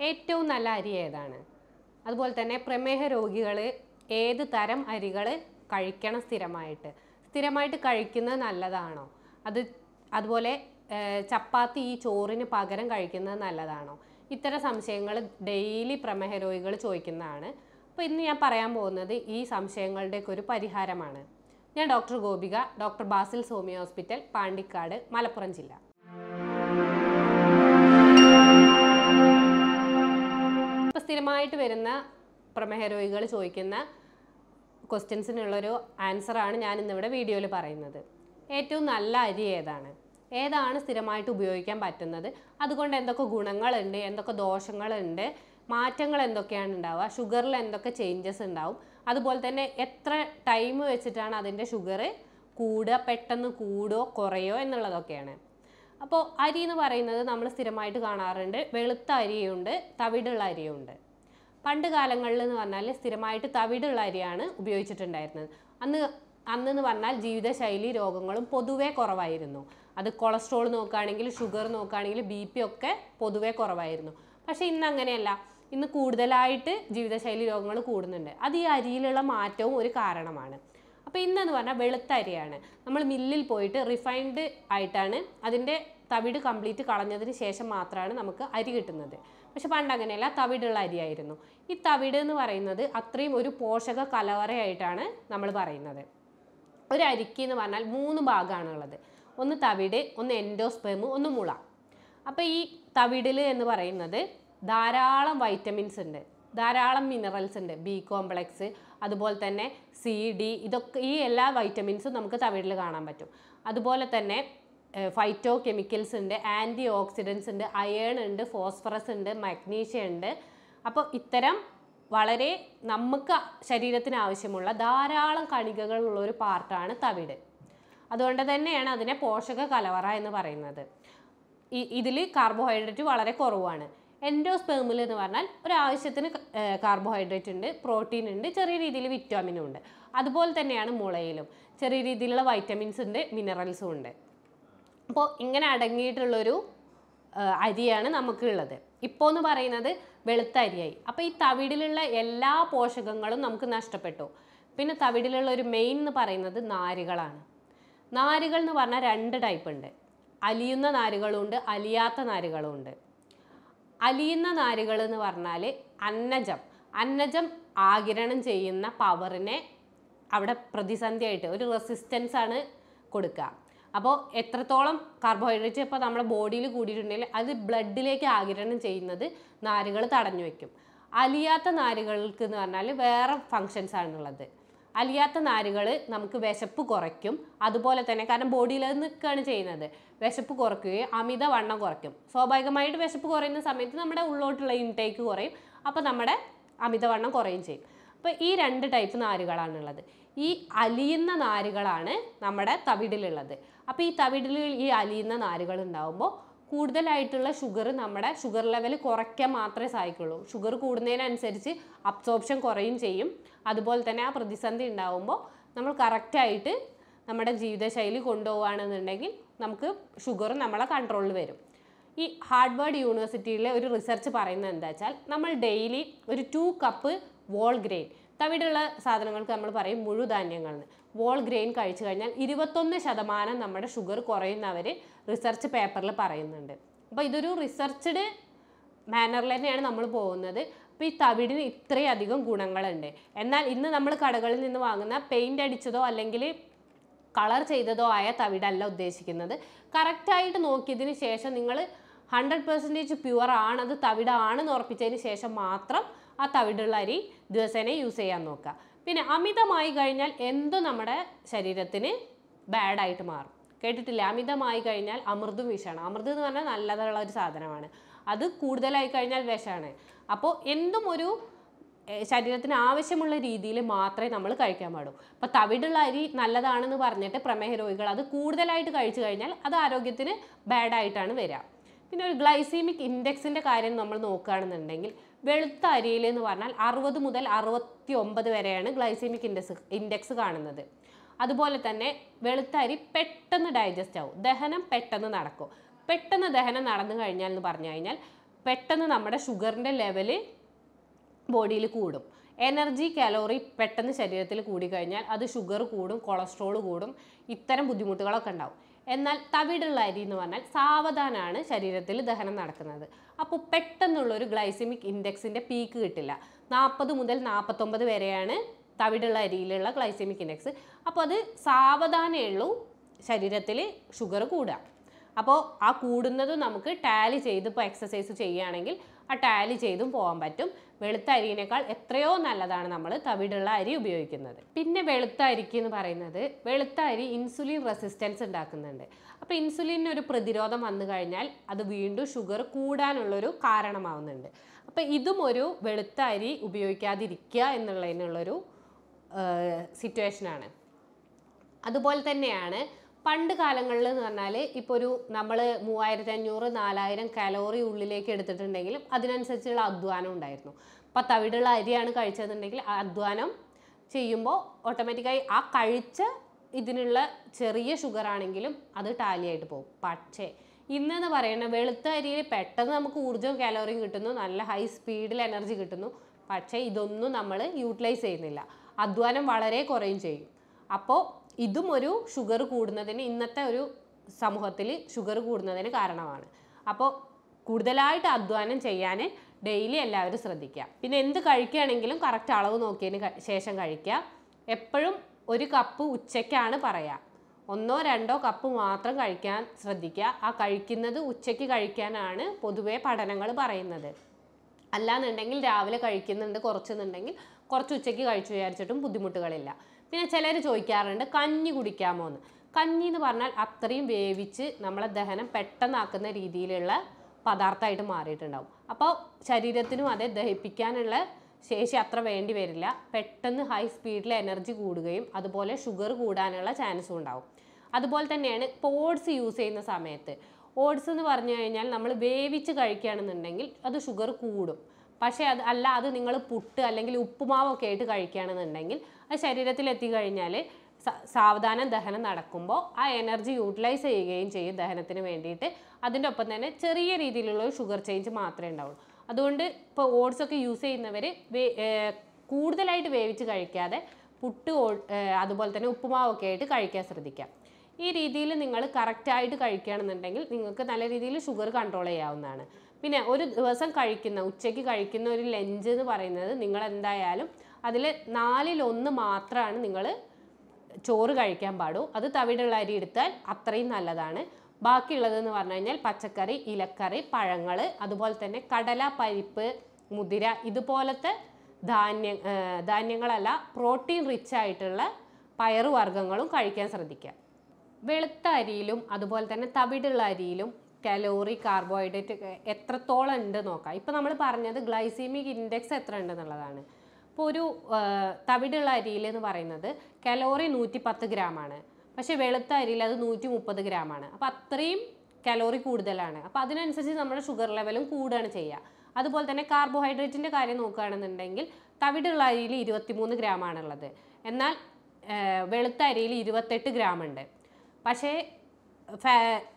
ഏറ്റവും നല്ല അരി ഏതാണ് അതുപോലെ തന്നെ പ്രമേഹ രോഗികൾ ഏത് തരം അരികൾ കഴിക്കണം സ്ഥിരമായിട്ട് സ്ഥിരമായിട്ട് കഴിക്കുന്നത് നല്ലതാണോ അത് അതുപോലെ ഏഹ്, ചപ്പാത്തി ഈ ചോറിന് പകരം കഴിക്കുന്നത് നല്ലതാണോ ഇത്തരം സംശയങ്ങൾ ഡെയിലി പ്രമേഹ രോഗികൾ ചോദിക്കുന്നതാണ് അപ്പോൾ ഇന്ന് ഞാൻ പറയാൻ പോകുന്നത് ഈ സംശയങ്ങളുടെയൊക്കെ ഒരു പരിഹാരമാണ് ഞാൻ doctor Gopika doctor Basil Somi hospital Pandikkad Malappuram ജില്ല ഇപ്പോൾ സ്ഥിരമായിട്ട് വരുന്ന പ്രമേഹ രോഗികൾ ചോദിക്കുന്ന ക്വസ്റ്റ്യൻസിനുള്ളൊരു ആൻസറാണ് ഞാൻ ഇന്നിവിടെ വീഡിയോയിൽ പറയുന്നത് ഏറ്റവും നല്ല അരി ഏതാണ് ഏതാണ് സ്ഥിരമായിട്ട് ഉപയോഗിക്കാൻ പറ്റുന്നത് അതുകൊണ്ട് എന്തൊക്കെ ഗുണങ്ങളുണ്ട് എന്തൊക്കെ ദോഷങ്ങളുണ്ട് മാറ്റങ്ങൾ എന്തൊക്കെയാണ് ഉണ്ടാവുക ഷുഗറിൽ എന്തൊക്കെ ചേഞ്ചസ് ഉണ്ടാവും അതുപോലെ തന്നെ എത്ര ടൈം വെച്ചിട്ടാണ് അതിൻ്റെ ഷുഗർ കൂടുക പെട്ടെന്ന് കൂടുകയോ കുറയോ എന്നുള്ളതൊക്കെയാണ് അപ്പോൾ അരി എന്ന് പറയുന്നത് നമ്മൾ സ്ഥിരമായിട്ട് കാണാറുണ്ട് വെളുത്ത അരിയുണ്ട് തവിടുള്ള അരിയുണ്ട് പണ്ട് കാലങ്ങളിൽ എന്ന് പറഞ്ഞാൽ സ്ഥിരമായിട്ട് തവിടുള്ള അരിയാണ് ഉപയോഗിച്ചിട്ടുണ്ടായിരുന്നത് അന്ന് അന്നെന്ന് പറഞ്ഞാൽ ജീവിതശൈലി രോഗങ്ങളും പൊതുവേ കുറവായിരുന്നു അത് കൊളസ്ട്രോൾ നോക്കുകയാണെങ്കിൽ ഷുഗർ നോക്കുകയാണെങ്കിൽ ബി പി ഒക്കെ പൊതുവേ കുറവായിരുന്നു പക്ഷേ ഇന്ന് അങ്ങനെയല്ല ഇന്ന് കൂടുതലായിട്ട് ജീവിതശൈലി രോഗങ്ങൾ കൂടുന്നുണ്ട് അത് ഈ അരിയിലുള്ള മാറ്റവും ഒരു കാരണമാണ് അപ്പോൾ ഇന്നെന്ന് പറഞ്ഞാൽ വെളുത്ത അരിയാണ് നമ്മൾ മില്ലിൽ പോയിട്ട് റിഫൈൻഡ് ആയിട്ടാണ് അതിൻ്റെ തവിട് കംപ്ലീറ്റ് കളഞ്ഞതിന് ശേഷം മാത്രമാണ് നമുക്ക് അരി കിട്ടുന്നത് പക്ഷെ പണ്ട് അങ്ങനെയല്ല തവിടുള്ള അരിയായിരുന്നു ഈ തവിട് എന്ന് പറയുന്നത് അത്രയും ഒരു പോഷക കലവറയായിട്ടാണ് നമ്മൾ പറയുന്നത് ഒരു അരിക്ക് എന്ന് പറഞ്ഞാൽ മൂന്ന് ഭാഗമാണുള്ളത് ഒന്ന് തവിട് ഒന്ന് എൻഡോസ്പെം ഒന്ന് മുള അപ്പോൾ ഈ തവിടിൽ എന്ന് പറയുന്നത് ധാരാളം വൈറ്റമിൻസ് ഉണ്ട് ധാരാളം മിനറൽസ് ഉണ്ട് ബി കോംപ്ലക്സ് അതുപോലെ തന്നെ സി ഡി ഇതൊക്കെ ഈ എല്ലാ വൈറ്റമിൻസും നമുക്ക് തവിടിൽ കാണാൻ പറ്റും അതുപോലെ തന്നെ ഫൈറ്റോ കെമിക്കൽസ് ഉണ്ട് ആൻറ്റി ഓക്സിഡൻസ് ഉണ്ട് അയേൺ ഉണ്ട് ഫോസ്ഫറസ് ഉണ്ട് മഗ്നീഷ്യം ഉണ്ട് അപ്പോൾ ഇത്തരം വളരെ നമുക്ക് ശരീരത്തിന് ആവശ്യമുള്ള ധാരാളം കണികകളുള്ള ഒരു പാർട്ടാണ് തവിട് അതുകൊണ്ട് തന്നെയാണ് അതിനെ പോഷക കലവറ എന്ന് പറയുന്നത് ഈ ഇതിൽ കാർബോഹൈഡ്രേറ്റ് വളരെ കുറവാണ് എൻഡോസ്പേമിൽ എന്ന് പറഞ്ഞാൽ ഒരു ആവശ്യത്തിന് കാർബോഹൈഡ്രേറ്റ് ഉണ്ട് പ്രോട്ടീൻ ഉണ്ട് ചെറിയ രീതിയിൽ വിറ്റാമിനും ഉണ്ട് അതുപോലെ തന്നെയാണ് മുളയിലും ചെറിയ രീതിയിലുള്ള വൈറ്റമിൻസ് ഉണ്ട് മിനറൽസും ഉണ്ട് അപ്പോൾ ഇങ്ങനെ അടങ്ങിയിട്ടുള്ളൊരു ആ, അരിയാണ് നമുക്കുള്ളത് ഇപ്പോൾ എന്ന് പറയുന്നത് വെളുത്ത അരിയായി അപ്പോൾ ഈ തവിടിലുള്ള എല്ലാ പോഷകങ്ങളും നമുക്ക് നഷ്ടപ്പെട്ടു പിന്നെ തവിടിലുള്ള ഒരു മെയിൻ എന്ന് പറയുന്നത് നാരുകളാണ് നാരുകൾ എന്ന് പറഞ്ഞാൽ രണ്ട് ടൈപ്പ് ഉണ്ട് അലിയുന്ന നാരുകളുണ്ട് അലിയാത്ത നാരുകളുണ്ട് അലിയുന്ന നാരുകൾ എന്ന് പറഞ്ഞാൽ അന്നജം അന്നജം ആകിരണം ചെയ്യുന്ന പവറിനെ അവിടെ പ്രതിസന്ധിയായിട്ട് ഒരു റെസിസ്റ്റൻസ് ആണ് കൊടുക്കുക അപ്പോൾ എത്രത്തോളം കാർബോഹൈഡ്രേറ്റ് ഇപ്പോൾ നമ്മുടെ ബോഡിയിൽ കൂടിയിട്ടുണ്ടെങ്കിൽ അത് ബ്ലഡിലേക്ക് ആകിരണം ചെയ്യുന്നത് നാരുകൾ തടഞ്ഞു വെക്കും അലിയാത്ത നാരുകൾക്ക് എന്ന് പറഞ്ഞാൽ വേറെ ഫങ്ഷൻസ് ആണുള്ളത് അലിയാത്ത നാരുകൾ നമുക്ക് വിശപ്പ് കുറയ്ക്കും അതുപോലെ തന്നെ കാരണം ബോഡിയിൽ അത് നിൽക്കുകയാണ് ചെയ്യുന്നത് വിശപ്പ് കുറയ്ക്കുകയും അമിതവണ്ണം കുറയ്ക്കും സ്വാഭാവികമായിട്ട് വിശപ്പ് കുറയുന്ന സമയത്ത് നമ്മുടെ ഉള്ളോട്ടുള്ള ഇൻടേക്ക് കുറയും അപ്പോൾ നമ്മുടെ അമിതവണ്ണം കുറയും ചെയ്യും അപ്പോൾ ഈ രണ്ട് ടൈപ്പ് നാരുകളാണുള്ളത് ഈ അലിയുന്ന നാരുകളാണ് നമ്മുടെ തവിടിലുള്ളത് അപ്പോൾ ഈ തവിടിൽ ഈ അലിയുന്ന നാരുകൾ ഉണ്ടാകുമ്പോൾ കൂടുതലായിട്ടുള്ള ഷുഗർ നമ്മുടെ ഷുഗർ ലെവൽ കുറയ്ക്കാൻ മാത്രമേ സഹായിക്കുള്ളൂ ഷുഗർ കൂടുന്നതിനനുസരിച്ച് അബ്സോർപ്ഷൻ കുറയും ചെയ്യും അതുപോലെ തന്നെ ആ പ്രതിസന്ധി ഉണ്ടാകുമ്പോൾ നമ്മൾ കറക്റ്റായിട്ട് നമ്മുടെ ജീവിതശൈലി കൊണ്ടുപോവുകയാണെന്നുണ്ടെങ്കിൽ നമുക്ക് ഷുഗർ നമ്മളെ കൺട്രോളിൽ വരും ഈ ഹാർഡ്വേർഡ് യൂണിവേഴ്സിറ്റിയിലെ ഒരു റിസർച്ച് പറയുന്നത് എന്താ വെച്ചാൽ നമ്മൾ ഡെയിലി ഒരു ടു കപ്പ് വോൾ ഗ്രെയിൻ തവിടുള്ള സാധനങ്ങൾക്ക് നമ്മൾ പറയും മുഴുധാന്യങ്ങൾ എന്ന് വോൾ ഗ്രെയിൻ കഴിച്ചു കഴിഞ്ഞാൽ ഇരുപത്തൊന്ന് ശതമാനം നമ്മുടെ ഷുഗർ കുറയുന്നവർ റിസർച്ച് പേപ്പറിൽ പറയുന്നുണ്ട് അപ്പോൾ ഇതൊരു റിസർച്ച്ഡ് മാനറിൽ തന്നെയാണ് നമ്മൾ പോകുന്നത് അപ്പോൾ ഈ തവിടിന് ഇത്രയധികം ഗുണങ്ങളുണ്ട് എന്നാൽ ഇന്ന് നമ്മൾ കടകളിൽ നിന്ന് വാങ്ങുന്ന പെയിൻ്റ് അടിച്ചതോ അല്ലെങ്കിൽ കളർ ചെയ്തതോ ആയ തവിടല്ല ഉദ്ദേശിക്കുന്നത് കറക്റ്റായിട്ട് നോക്കിയതിന് ശേഷം നിങ്ങൾ ഹൺഡ്രഡ് പെർസെൻറ്റേജ് പ്യുവർ ആണ് അത് തവിടാണെന്ന് ഉറപ്പിച്ചതിന് ശേഷം മാത്രം ആ തവിടുള്ള അരി ദിവസേന യൂസ് ചെയ്യാൻ നോക്കുക പിന്നെ അമിതമായി കഴിഞ്ഞാൽ എന്തും നമ്മുടെ ശരീരത്തിന് ബാഡായിട്ട് മാറും കേട്ടിട്ടില്ല അമിതമായി കഴിഞ്ഞാൽ അമൃതും വിഷമാണ് അമൃത് എന്ന് പറഞ്ഞാൽ നല്ലതുള്ള ഒരു സാധനമാണ് അത് കൂടുതലായി കഴിഞ്ഞാൽ വിഷമാണ് അപ്പോൾ എന്തും ഒരു ഏഹ് ശരീരത്തിന് ആവശ്യമുള്ള രീതിയിൽ മാത്രമേ നമ്മൾ കഴിക്കാൻ പാടൂ അപ്പോൾ തവിടുള്ള അരി നല്ലതാണെന്ന് പറഞ്ഞിട്ട് പ്രമേഹ രോഗികൾ അത് കൂടുതലായിട്ട് കഴിച്ചു കഴിഞ്ഞാൽ അത് ആരോഗ്യത്തിന് ബാഡായിട്ടാണ് വരിക പിന്നെ ഒരു ഗ്ലൈസീമിക് ഇൻഡെക്സിൻ്റെ കാര്യം നമ്മൾ നോക്കുകയാണെന്നുണ്ടെങ്കിൽ വെളുത്ത അരിയിൽ എന്ന് പറഞ്ഞാൽ അറുപത് മുതൽ അറുപത്തി ഒമ്പത് വരെയാണ് ഗ്ലൈസീമിക് ഇൻഡെക്സ് ഇൻഡെക്സ് കാണുന്നത് അതുപോലെ തന്നെ വെളുത്ത അരി പെട്ടെന്ന് ഡൈജസ്റ്റ് ആവും ദഹനം പെട്ടെന്ന് നടക്കും പെട്ടെന്ന് ദഹനം നടന്നു കഴിഞ്ഞാൽ എന്ന് പറഞ്ഞു കഴിഞ്ഞാൽ പെട്ടെന്ന് നമ്മുടെ ഷുഗറിൻ്റെ ലെവല് ബോഡിയിൽ കൂടും എനർജി കാലോറി പെട്ടെന്ന് ശരീരത്തിൽ കൂടിക്കഴിഞ്ഞാൽ അത് ഷുഗർ കൂടും കൊളസ്ട്രോൾ കൂടും ഇത്തരം ബുദ്ധിമുട്ടുകളൊക്കെ ഉണ്ടാവും എന്നാൽ തവിടുള്ള അരി എന്ന് പറഞ്ഞാൽ സാവധാനമാണ് ശരീരത്തിൽ ദഹനം നടക്കുന്നത് അപ്പോൾ പെട്ടെന്നുള്ളൊരു ഗ്ലൈസിമിക് ഇൻഡെക്സിൻ്റെ പീക്ക് കിട്ടില്ല നാൽപ്പത് മുതൽ നാൽപ്പത്തൊമ്പത് വരെയാണ് തവിടുള്ള അരിയിലുള്ള ഗ്ലൈസിമിക് ഇൻഡെക്സ് അപ്പോൾ അത് സാവധാനമേ ഉള്ളൂ ശരീരത്തിൽ ഷുഗർ കൂടുക അപ്പോൾ ആ കൂടുന്നത് നമുക്ക് ടാലി ചെയ്ത് ഇപ്പോൾ എക്സസൈസ് ചെയ്യുകയാണെങ്കിൽ ആ ടാലി ചെയ്തും പോകാൻ പറ്റും വെളുത്ത അരിയിനേക്കാൾ എത്രയോ നല്ലതാണ് നമ്മൾ തവിടുള്ള അരി ഉപയോഗിക്കുന്നത് പിന്നെ വെളുത്ത അരിക്ക് എന്ന് പറയുന്നത് വെളുത്ത അരി ഇൻസുലിൻ റെസിസ്റ്റൻസ് ഉണ്ടാക്കുന്നുണ്ട് അപ്പോൾ ഇൻസുലിന് ഒരു പ്രതിരോധം വന്നു കഴിഞ്ഞാൽ അത് വീണ്ടും ഷുഗർ കൂടാനുള്ളൊരു കാരണമാവുന്നുണ്ട് അപ്പോൾ ഇതും ഒരു വെളുത്ത അരി ഉപയോഗിക്കാതിരിക്കുക എന്നുള്ളതിനുള്ളൊരു സിറ്റുവേഷനാണ് അതുപോലെ തന്നെയാണ് പണ്ട് കാലങ്ങളിൽ എന്ന് പറഞ്ഞാൽ ഇപ്പോൾ ഒരു നമ്മൾ മൂവായിരത്തി അഞ്ഞൂറ് നാലായിരം കലോറി ഉള്ളിലേക്ക് എടുത്തിട്ടുണ്ടെങ്കിലും അതിനനുസരിച്ചുള്ള അധ്വാനം ഉണ്ടായിരുന്നു അപ്പോൾ തവിടുള്ള അരിയാണ് കഴിച്ചതെന്നുണ്ടെങ്കിൽ ആ അധ്വാനം ചെയ്യുമ്പോൾ ഓട്ടോമാറ്റിക്കായി ആ കഴിച്ച ഇതിനുള്ള ചെറിയ ഷുഗർ ആണെങ്കിലും അത് ടാലിയായിട്ട് പോകും പക്ഷേ ഇന്നെന്ന് പറയുന്ന വെളുത്ത അരിയിൽ പെട്ടെന്ന് നമുക്ക് ഊർജ്ജവും കാലോറിയും കിട്ടുന്നു നല്ല ഹൈ സ്പീഡിൽ എനർജി കിട്ടുന്നു പക്ഷേ ഇതൊന്നും നമ്മൾ യൂട്ടിലൈസ് ചെയ്യുന്നില്ല അധ്വാനം വളരെ കുറയും ചെയ്യും അപ്പോൾ ഇതും ഒരു ഷുഗർ കൂടുന്നതിന് ഇന്നത്തെ ഒരു സമൂഹത്തിൽ ഷുഗർ കൂടുന്നതിന് കാരണമാണ് അപ്പോൾ കൂടുതലായിട്ട് അധ്വാനം ചെയ്യാൻ ഡെയിലി എല്ലാവരും ശ്രദ്ധിക്കുക പിന്നെ എന്ത് കഴിക്കുകയാണെങ്കിലും കറക്റ്റ് അളവ് നോക്കിയതിന് ക- ശേഷം കഴിക്കുക എപ്പോഴും ഒരു കപ്പ് ഉച്ചയ്ക്കാണ് പറയുക ഒന്നോ രണ്ടോ കപ്പ് മാത്രം കഴിക്കാൻ ശ്രദ്ധിക്കുക ആ കഴിക്കുന്നത് ഉച്ചയ്ക്ക് കഴിക്കാനാണ് പൊതുവേ പഠനങ്ങൾ പറയുന്നത് അല്ലാന്നുണ്ടെങ്കിൽ രാവിലെ കഴിക്കുന്നുണ്ട് കുറച്ചെന്നുണ്ടെങ്കിൽ കുറച്ച് ഉച്ചയ്ക്ക് കഴിച്ചു വിചാരിച്ചിട്ടും ബുദ്ധിമുട്ടുകളില്ല പിന്നെ ചിലർ ചോദിക്കാറുണ്ട് കഞ്ഞി കുടിക്കാമോ എന്ന് കഞ്ഞി എന്ന് പറഞ്ഞാൽ അത്രയും വേവിച്ച് നമ്മളെ ദഹനം പെട്ടെന്നാക്കുന്ന രീതിയിലുള്ള പദാർത്ഥമായിട്ട് മാറിയിട്ടുണ്ടാവും അപ്പോൾ ശരീരത്തിനും അതെ ദഹിപ്പിക്കാനുള്ള ശേഷി അത്ര വേണ്ടി വരില്ല പെട്ടെന്ന് ഹൈ സ്പീഡിൽ എനർജി കൂടുകയും അതുപോലെ ഷുഗർ കൂടാനുള്ള ചാൻസും ഉണ്ടാവും അതുപോലെ തന്നെയാണ് ഇപ്പോൾ ഓട്സ് യൂസ് ചെയ്യുന്ന സമയത്ത് ഓട്സ് എന്ന് പറഞ്ഞു കഴിഞ്ഞാൽ നമ്മൾ വേവിച്ച് കഴിക്കുകയാണെന്നുണ്ടെങ്കിൽ അത് ഷുഗർ കൂടും പക്ഷേ അത് അല്ല അത് നിങ്ങൾ പുട്ട് അല്ലെങ്കിൽ ഉപ്പുമാവൊക്കെ ആയിട്ട് കഴിക്കുകയാണെന്നുണ്ടെങ്കിൽ അത് ശരീരത്തിൽ എത്തിക്കഴിഞ്ഞാൽ സ- സാവധാനം ദഹനം നടക്കുമ്പോൾ ആ എനർജി യൂട്ടിലൈസ് ചെയ്യുകയും ചെയ്യും ദഹനത്തിന് വേണ്ടിയിട്ട് അതിൻ്റെ ഒപ്പം തന്നെ ചെറിയ രീതിയിലുള്ള ഒരു ഷുഗർ ചേഞ്ച് മാത്രമേ ഉണ്ടാവുള്ളൂ അതുകൊണ്ട് ഇപ്പോൾ ഓട്സ് ഒക്കെ യൂസ് ചെയ്യുന്നവർ കൂടുതലായിട്ട് വേവിച്ച് കഴിക്കാതെ പുട്ട് ഓ- ഏഹ് അതുപോലെ തന്നെ ഉപ്പുമാവൊക്കെ ആയിട്ട് കഴിക്കാൻ ശ്രദ്ധിക്കാം ഈ രീതിയിൽ നിങ്ങൾ കറക്റ്റായിട്ട് കഴിക്കുകയാണെന്നുണ്ടെങ്കിൽ നിങ്ങൾക്ക് നല്ല രീതിയിൽ ഷുഗർ കൺട്രോൾ ചെയ്യാവുന്നതാണ് പിന്നെ ഒരു ദിവസം കഴിക്കുന്ന ഉച്ചയ്ക്ക് കഴിക്കുന്ന ഒരു ലഞ്ച് എന്ന് പറയുന്നത് നിങ്ങൾ എന്തായാലും അതിൽ നാലിലൊന്ന് മാത്രമാണ് നിങ്ങൾ ചോറ് കഴിക്കാൻ പാടൂ അത് തവിടുള്ള അരി എടുത്താൽ അത്രയും നല്ലതാണ് ബാക്കിയുള്ളതെന്ന് പറഞ്ഞു കഴിഞ്ഞാൽ പച്ചക്കറി ഇലക്കറി പഴങ്ങൾ അതുപോലെ തന്നെ കടല പരിപ്പ് മുതിര ഇതുപോലത്തെ ധാന്യ ആ, ധാന്യങ്ങളല്ല പ്രോട്ടീൻ റിച്ച് ആയിട്ടുള്ള പയറുവർഗ്ഗങ്ങളും കഴിക്കാൻ ശ്രദ്ധിക്കുക വെളുത്ത അരിയിലും അതുപോലെ തന്നെ തവിടുള്ള അരിയിലും കലോറി കാർബോഹൈഡ്രേറ്റ് ഒക്കെ എത്രത്തോളം ഉണ്ട് നോക്കാം ഇപ്പം നമ്മൾ പറഞ്ഞത് ഗ്ലൈസീമിക് ഇൻഡെക്സ് എത്ര ഉണ്ടെന്നുള്ളതാണ് ഇപ്പോൾ ഒരു ആ, തവിടുള്ള അരിയിൽ എന്ന് പറയുന്നത് കലോറി നൂറ്റി പത്ത് ഗ്രാമാണ് പക്ഷേ വെളുത്ത അരിയിൽ അത് നൂറ്റി മുപ്പത് ഗ്രാമാണ് അപ്പോൾ അത്രയും കലോറി കൂടുതലാണ് അപ്പോൾ അതിനനുസരിച്ച് നമ്മുടെ ഷുഗർ ലെവലും കൂടുകയാണ് ചെയ്യുക അതുപോലെ തന്നെ കാർബോഹൈഡ്രേറ്റിൻ്റെ കാര്യം നോക്കുകയാണെന്നുണ്ടെങ്കിൽ തവിടുള്ള അരിയിൽ ഇരുപത്തിമൂന്ന് ഗ്രാമാണുള്ളത് എന്നാൽ ആ, വെളുത്ത അരിയിൽ ഇരുപത്തെട്ട് ഗ്രാം ഉണ്ട് പക്ഷേ ഫാ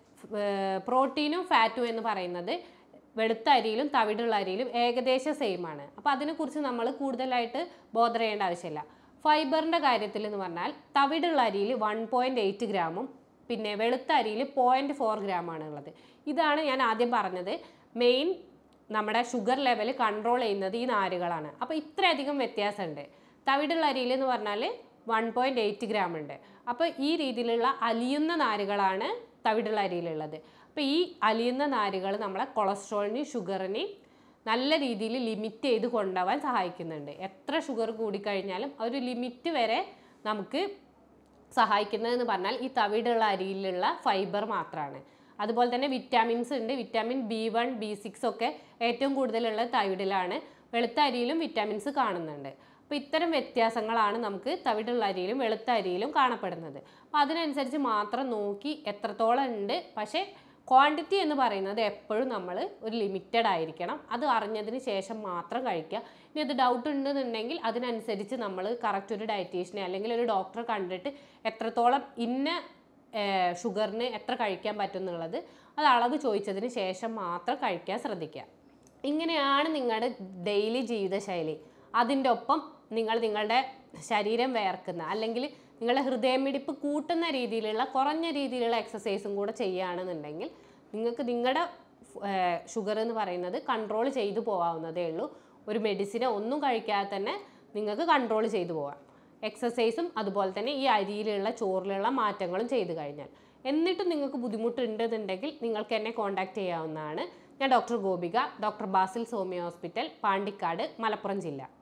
പ്രോട്ടീനും ഫാറ്റും എന്ന് പറയുന്നത് വെളുത്ത അരിയിലും തവിടുള്ള അരിയിലും ഏകദേശം സെയിം ആണ് അപ്പോൾ അതിനെക്കുറിച്ച് നമ്മൾ കൂടുതലായിട്ട് ബോധർ ചെയ്യേണ്ട ആവശ്യമില്ല ഫൈബറിൻ്റെ കാര്യത്തിൽ എന്ന് പറഞ്ഞാൽ തവിടുള്ള അരിയിൽ വൺ പോയിൻറ്റ് എയ്റ്റ് ഗ്രാമും പിന്നെ വെളുത്ത അരിയിൽ പോയിൻറ്റ് ഫോർ ഗ്രാമാണ് ഉള്ളത് ഇതാണ് ഞാൻ ആദ്യം പറഞ്ഞത് മെയിൻ നമ്മുടെ ഷുഗർ ലെവൽ കൺട്രോൾ ചെയ്യുന്നത് ഈ നാരുകളാണ് അപ്പോൾ ഇത്രയധികം വ്യത്യാസമുണ്ട് തവിടുള്ള അരിയിൽ എന്ന് പറഞ്ഞാൽ വൺ പോയിൻറ്റ് എയ്റ്റ് ഗ്രാം ഉണ്ട് അപ്പോൾ ഈ രീതിയിലുള്ള അലിയുന്ന നാരുകളാണ് തവിടുള്ള അരിയിലുള്ളത് അപ്പോൾ ഈ അലിയുന്ന നാരുകൾ നമ്മളെ കൊളസ്ട്രോളിനെയും ഷുഗറിനെയും നല്ല രീതിയിൽ ലിമിറ്റ് ചെയ്ത് കൊണ്ടുപോകാൻ സഹായിക്കുന്നുണ്ട് എത്ര ഷുഗർ കൂടിക്കഴിഞ്ഞാലും ആ ഒരു ലിമിറ്റ് വരെ നമുക്ക് സഹായിക്കുന്നതെന്ന് പറഞ്ഞാൽ ഈ തവിടുള്ള അരിയിലുള്ള ഫൈബർ മാത്രമാണ് അതുപോലെ തന്നെ വിറ്റാമിൻസ് ഉണ്ട് vitamin B one B six ഒക്കെ ഏറ്റവും കൂടുതലുള്ള തവിടിലാണ് വെളുത്ത അരിയിലും വിറ്റാമിൻസ് കാണുന്നുണ്ട് അപ്പോൾ ഇത്തരം വ്യത്യാസങ്ങളാണ് നമുക്ക് തവിടുള്ള അരിയിലും വെളുത്ത അരിയിലും കാണപ്പെടുന്നത് അപ്പോൾ അതിനനുസരിച്ച് മാത്രം നോക്കി എത്രത്തോളം ഉണ്ട് പക്ഷേ ക്വാണ്ടിറ്റി എന്ന് പറയുന്നത് എപ്പോഴും നമ്മൾ ഒരു ലിമിറ്റഡ് ആയിരിക്കണം അത് അറിഞ്ഞതിന് ശേഷം മാത്രം കഴിക്കുക ഇനി അത് ഡൗട്ട് ഉണ്ടെന്നുണ്ടെങ്കിൽ അതിനനുസരിച്ച് നമ്മൾ കറക്റ്റ് ഒരു ഡയറ്റീഷ്യനെ അല്ലെങ്കിൽ ഒരു ഡോക്ടറെ കണ്ടിട്ട് എത്രത്തോളം ഇന്ന ഷുഗറിന് എത്ര കഴിക്കാൻ പറ്റും എന്നുള്ളത് അത് അളവ് ചോദിച്ചതിന് ശേഷം മാത്രം കഴിക്കാൻ ശ്രദ്ധിക്കുക ഇങ്ങനെയാണ് നിങ്ങളുടെ ഡെയിലി ജീവിതശൈലി അതിൻ്റെ ഒപ്പം നിങ്ങൾ നിങ്ങളുടെ ശരീരം വേർക്കുന്ന അല്ലെങ്കിൽ നിങ്ങളുടെ ഹൃദയമിടിപ്പ് കൂട്ടുന്ന രീതിയിലുള്ള കുറഞ്ഞ രീതിയിലുള്ള എക്സസൈസും കൂടെ ചെയ്യുകയാണെന്നുണ്ടെങ്കിൽ നിങ്ങൾക്ക് നിങ്ങളുടെ ഷുഗർ എന്ന് പറയുന്നത് കൺട്രോൾ ചെയ്തു പോകാവുന്നതേ ഉള്ളൂ ഒരു മെഡിസിനോ ഒന്നും കഴിക്കാതെ തന്നെ നിങ്ങൾക്ക് കൺട്രോൾ ചെയ്തു പോകാം എക്സസൈസും അതുപോലെ തന്നെ ഈ അരിയിലുള്ള ചോറിലുള്ള മാറ്റങ്ങളും ചെയ്തു കഴിഞ്ഞാൽ എന്നിട്ടും നിങ്ങൾക്ക് ബുദ്ധിമുട്ടുണ്ടെന്നുണ്ടെങ്കിൽ നിങ്ങൾക്ക് എന്നെ കോൺടാക്ട് ചെയ്യാവുന്നതാണ് ഞാൻ doctor Gopika doctor Basil Somya hospital Pandikkad Malappuram ജില്ല